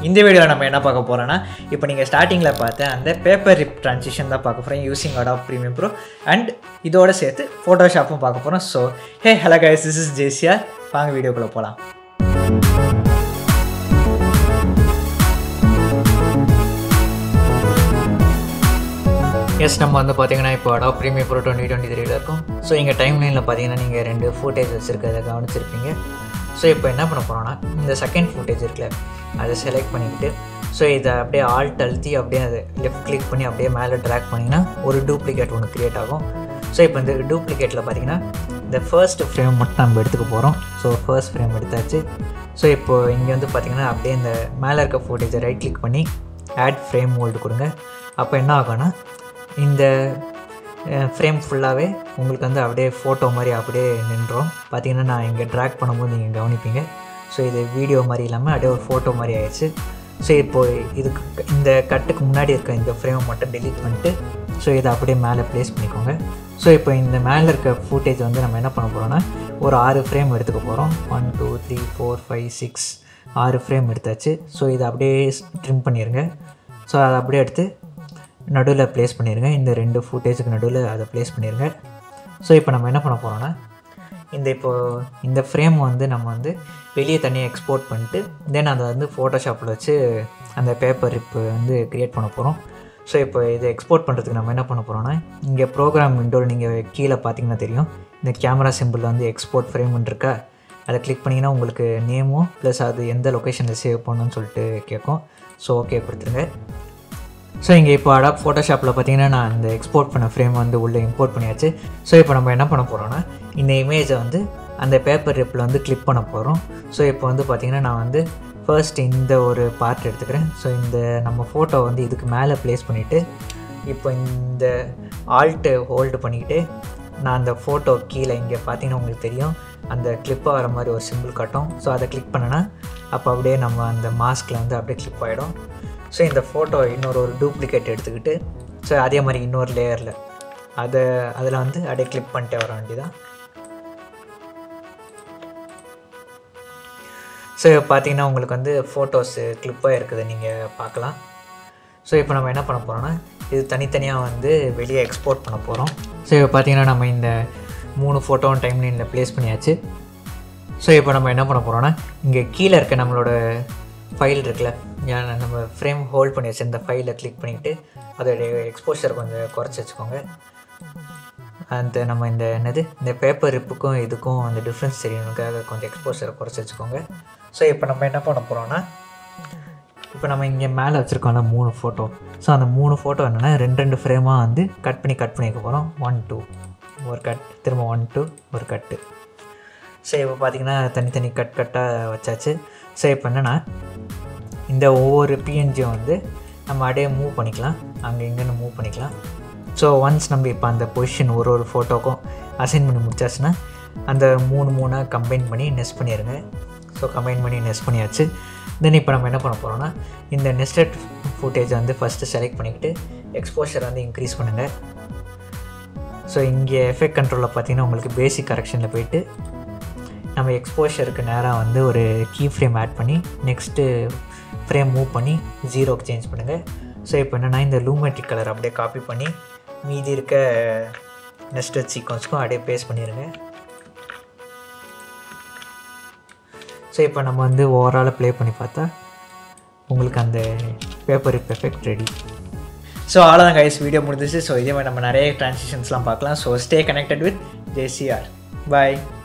இந்த வீடியோவில் நம்ம என்ன பார்க்க போகிறோன்னா இப்போ நீங்கள் ஸ்டார்டிங்கில் பார்த்த அந்த பேப்பர் ரிப் ட்ரான்சிஷன் தான் பார்க்க போகிறோம் using Adobe premium pro and இதோட சேர்த்து ஃபோட்டோஷாப்பும் பார்க்க போகிறோம் so hey hello guys this is JCR வாங்க வீடியோக்குள்ளே போகலாம் எஸ் நம்ம வந்து பார்த்தீங்கன்னா இப்போ அடா ப்ரீமியம் ப்ரோ டுவெண்ட்டி டுவெண்ட்டி த்ரீல இருக்கும் ஸோ இங்கே டைம் லைனில் பார்த்தீங்கன்னா நீங்கள் ரெண்டு ஃபுட்டேஜ் வச்சுருக்கிறத கவனிச்சிருப்பீங்க ஸோ இப்போ என்ன பண்ண போகிறோன்னா இந்த செகண்ட் ஃபுட்டேஜ் இருக்குல்ல அதை செலக்ட் பண்ணிக்கிட்டு ஸோ இதை அப்படியே ஆல்ட் அழுத்தி அப்படியே அதை லெஃப்ட் கிளிக் பண்ணி அப்படியே மேலே ட்ராக் பண்ணிங்கன்னா ஒரு டூப்ளிகேட் ஒன்று க்ரியேட் ஆகும் ஸோ இப்போ இந்த டூப்ளிகேட்டில் பார்த்தீங்கன்னா இந்த ஃபர்ஸ்ட் ஃப்ரேம் மட்டும் நம்ம எடுத்துக்க போகிறோம் ஸோ ஃபர்ஸ்ட் ஃப்ரேம் எடுத்தாச்சு ஸோ இப்போ இங்கே வந்து பார்த்தீங்கன்னா அப்படியே இந்த மேலே இருக்க ஃபுட்டேஜை ரைட் கிளிக் பண்ணி ஆட் ஃப்ரேம் மோல்டு கொடுங்க அப்போ என்ன ஆகும்னா இந்த ஃப்ரேம் ஃபுல்லாகவே உங்களுக்கு வந்து அப்படியே ஃபோட்டோ மாதிரி அப்படியே நின்றோம் பார்த்தீங்கன்னா நான் இங்கே ட்ராக் பண்ணும்போது நீங்கள் கவனிப்பீங்க ஸோ இது வீடியோ மாதிரி இல்லாமல் அப்படியே ஒரு ஃபோட்டோ மாதிரி ஆயிடுச்சு ஸோ இப்போது இதுக்கு இந்த கட்டுக்கு முன்னாடி இருக்க இந்த ஃப்ரேமை மட்டும் டெலீட் பண்ணிட்டு ஸோ இதை அப்படியே மேலே ப்ளேஸ் பண்ணிக்கோங்க ஸோ இப்போ இந்த மேலே இருக்க ஃபூட்டேஜ் வந்து நம்ம என்ன பண்ண போகிறோம்னா ஒரு ஆறு ஃப்ரேம் எடுத்துக்க போகிறோம் one two three four five six ஆறு ஃப்ரேம் எடுத்தாச்சு ஸோ இதை அப்படியே ட்ரிம் பண்ணிடுங்க ஸோ அதை அப்படியே எடுத்து நடுவில் ப்ளேஸ் பண்ணிடுங்க இந்த ரெண்டு ஃபுட்டேஜுக்கு நடுவில் அதை ப்ளேஸ் பண்ணிடுங்க ஸோ இப்போ நம்ம என்ன பண்ண போகிறோன்னா இந்த இப்போது இந்த ஃப்ரேம் வந்து நம்ம வந்து வெளியே தனியாக எக்ஸ்போர்ட் பண்ணிட்டு தென் அதை வந்து ஃபோட்டோஷாப்பில் வச்சு அந்த பேப்பர் இப்போ வந்து க்ரியேட் பண்ண போகிறோம் ஸோ இப்போ இதை எக்ஸ்போர்ட் பண்ணுறதுக்கு நம்ம என்ன பண்ண போகிறோன்னா இங்கே ப்ரோக்ராம் விண்டோவில் நீங்கள் கீழே பார்த்தீங்கன்னா தெரியும் இந்த கேமரா சிம்பிள் வந்து எக்ஸ்போர்ட் ஃப்ரேம்னு இருக்கா அதை கிளிக் பண்ணிங்கன்னா உங்களுக்கு நேமும் ப்ளஸ் அது எந்த லொக்கேஷனில் சேவ் பண்ணணும்னு சொல்லிட்டு கேட்கும் ஸோ ஓகே கொடுத்துருங்க ஸோ இங்கே இப்போ அடாப் ஃபோட்டோஷாப்பில் பார்த்தீங்கன்னா நான் இந்த எக்ஸ்போர்ட் பண்ண ஃப்ரேம் வந்து உள்ளே இம்போர்ட் பண்ணியாச்சு ஸோ இப்போ நம்ம என்ன பண்ண போகிறோன்னா இந்த இமேஜை வந்து அந்த பேப்பர் ரிப்பில் வந்து கிளிக் பண்ண போகிறோம் ஸோ இப்போ வந்து பார்த்திங்கன்னா நான் வந்து ஃபர்ஸ்ட் இந்த ஒரு பார்ட் எடுத்துக்கிறேன் ஸோ இந்த நம்ம ஃபோட்டோ வந்து இதுக்கு மேலே ப்ளேஸ் பண்ணிவிட்டு இப்போ இந்த ஆல்ட்டு ஹோல்டு பண்ணிக்கிட்டு நான் அந்த ஃபோட்டோ கீழே இங்கே பார்த்தீங்கன்னா உங்களுக்கு தெரியும் அந்த கிளிப்பாக வர மாதிரி ஒரு சிம்பிள் காட்டும் ஸோ அதை கிளிக் பண்ணனா அப்போ அப்படியே நம்ம அந்த மாஸ்கில் வந்து அப்படியே கிளிப் ஆகிடும் ஸோ இந்த ஃபோட்டோ இன்னொரு ஒரு டூப்ளிகேட் எடுத்துக்கிட்டு ஸோ அதே மாதிரி இன்னொரு லேயரில் அதை அதில் வந்து அப்படியே கிளிக் பண்ணிட்டே வர வேண்டியதான் ஸோ பார்த்தீங்கன்னா உங்களுக்கு வந்து ஃபோட்டோஸு கிளிப்பாக இருக்குது நீங்கள் பார்க்கலாம் ஸோ இப்போ நம்ம என்ன பண்ண போகிறோம்னா இது தனித்தனியாக வந்து வெளியே எக்ஸ்போர்ட் பண்ண போகிறோம் ஸோ இப்போ பார்த்தீங்கன்னா நம்ம இந்த மூணு ஃபோட்டோவும் டைம் லைனில் ப்ளேஸ் பண்ணியாச்சு ஸோ இப்போ நம்ம என்ன பண்ண போகிறோம்னா இங்கே கீழே இருக்க நம்மளோட ஃபைல் இருக்குல்ல ஏன் நம்ம ஃப்ரேம் ஹோல்ட் பண்ணி வச்சு ஃபைலை கிளிக் பண்ணிவிட்டு அதோடைய எக்ஸ்போஷர் கொஞ்சம் குறைச்சி வச்சுக்கோங்க அந்த நம்ம இந்த என்னது இந்த பேப்பர் ரிப்புக்கும் இதுக்கும் அந்த டிஃப்ரென்ஸ் தெரியணுக்காக கொஞ்சம் எக்ஸ்போஷரை குறைச்சி வச்சுக்கோங்க ஸோ இப்போ நம்ம என்ன பண்ண போகிறோம்னா இப்போ நம்ம இங்கே மேலே வச்சுருக்கோம்ல மூணு ஃபோட்டோ ஸோ அந்த மூணு ஃபோட்டோ என்னென்னா ரெண்டு ரெண்டு ஃப்ரேமாக வந்து கட் பண்ணி கட் பண்ணிக்க போகிறோம் ஒன் டூ ஒரு கட் திரும்ப ஒன் டூ ஒரு கட்டு ஸோ இப்போ பார்த்திங்கன்னா தனித்தனி கட் கட்டாக வச்சாச்சு ஸோ இப்போ என்னென்னா இந்த ஒவ்வொரு பிஎன்ஜியும் வந்து நம்ம அப்படியே மூவ் பண்ணிக்கலாம் அங்கே இங்கேன்னு மூவ் பண்ணிக்கலாம் ஸோ ஒன்ஸ் நம்ம இப்போ அந்த பொசிஷன் ஒரு ஒரு ஃபோட்டோக்கும் அசைன் பண்ணி முடிச்சாச்சுன்னா அந்த மூணு மூணாக கம்பைன் பண்ணி நெஸ்ட் பண்ணிடுங்க ஸோ கம்பைன் பண்ணி நெஸ்ட் பண்ணியாச்சு தென் இப்போ நம்ம என்ன பண்ண போகிறோம்னா இந்த நெஸ்டட் ஃபுட்டேஜை வந்து ஃபஸ்ட்டு செலக்ட் பண்ணிக்கிட்டு எக்ஸ்போஷர் வந்து இன்க்ரீஸ் பண்ணுங்கள் ஸோ இங்கே எஃபெக்ட் கண்ட்ரோலில் பார்த்தீங்கன்னா உங்களுக்கு பேசிக் கரெக்ஷனில் போயிட்டு நம்ம எக்ஸ்போஷருக்கு நேராக வந்து ஒரு கீ ஃப்ரேம் ஆட் பண்ணி நெக்ஸ்ட்டு ஃப்ரேம் மூவ் பண்ணி ஜீரோக்கு சேஞ்ச் பண்ணுங்கள் ஸோ இப்போ என்னென்னா இந்த லூமெட்ரிக் கலர் அப்படியே காப்பி பண்ணி மீதி இருக்க நெஸ்டட் சீக்வன்ஸ்க்கும் அப்படியே பேஸ்ட் பண்ணிடுங்க ஸோ இப்போ நம்ம வந்து ஓவராலாக ப்ளே பண்ணி பார்த்தா உங்களுக்கு அந்த paper rip effect ready so அவ்வளோதான் கைஸ் வீடியோ முடிஞ்சிச்சு ஸோ இதே மாதிரி நம்ம நிறைய ட்ரான்சிஷன்ஸ்லாம் பார்க்கலாம் so stay connected with JCR bye